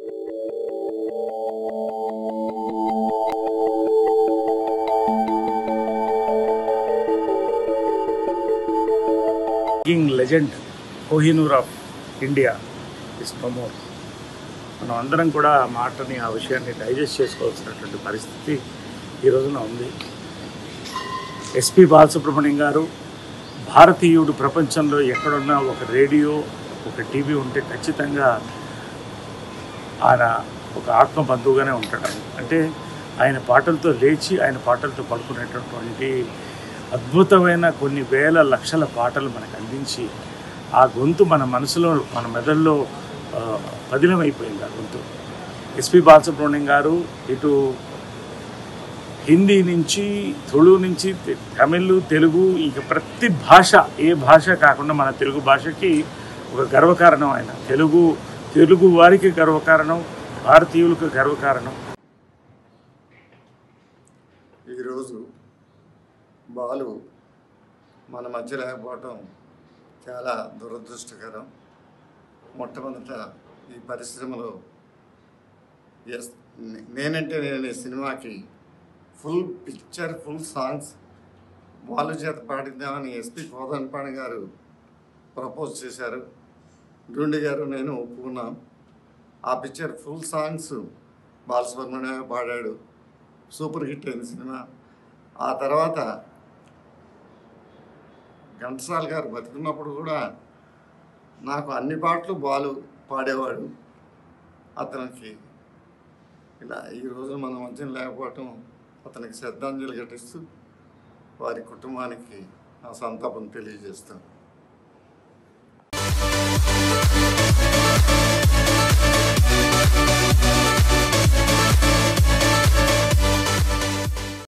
King legend Kohinoor of India is ప్రమోర్ మనం అందరం కూడా ఆ మాటని ఆ విషయాన్ని డైజెస్ట్ చేసుకోవాల్సినటువంటి పరిస్థితి ఈ రోజున ఉంది ఎస్పి బాలసుబ్రహ్మణ్యం గారు భారతీయుడు ప్రపంచంలో ఎక్కడున్నా ఒక రేడియో ఒక టీవీ ఉంటే ఖచ్చితంగా ఆయన ఒక ఆత్మ బంధువుగానే ఉంటాడు ఆయన. అంటే ఆయన పాటలతో లేచి ఆయన పాటలతో పడుకునేటటువంటి అద్భుతమైన కొన్ని వేల లక్షల పాటలు మనకు అందించి ఆ గొంతు మన మనసులో మన మెదడులో ఆ, పదిలమైపోయింది ఆ గొంతు ఎస్పి బాలసుబ్రహ్మణ్యం గారు ఇటు హిందీ నుంచి తుళు నుంచి తె- తమిళ్ తెలుగు ఇక ప్రతి భాష ఏ భాష కాకుండా మన తెలుగు భాషకి ఒక గర్వకారణం ఆయన తెలుగు తెలుగు వారికి గర్వకారణం భారతీయులకు గర్వకారణం ఈరోజు బాలు మన మధ్య లేకపోవటం చాలా దురదృష్టకరం మొట్టమొదట ఈ పరిశ్రమలో ఎస్ నే- నేనంటే నేను ఈ సినిమాకి full picture full songs Balu చేత పాడిద్దామని ఎస్పి కోదన్పాణి గారు ప్రపోజ్ చేశారు గుండి గారు నేను ఒప్పుకున్నాం ఆ పిక్చర్ ఫుల్ సాంగ్స్ బాలసుబ్రహ్మణ్యం పాడాడు సూపర్ హిట్ అయింది సినిమా ఆ తర్వాత ఘంటసాల గారు బతుకున్నప్పుడు కూడా నాకు అన్ని పాటలు బాలు పాడేవాడు అతనికి ఇలా ఈ రోజు మన మధ్య లేకపోవటం అతనికి శ్రద్ధాంజలి ఘటిస్తూ వారి కుటుంబానికి నా సంతాపం తెలియజేస్తాను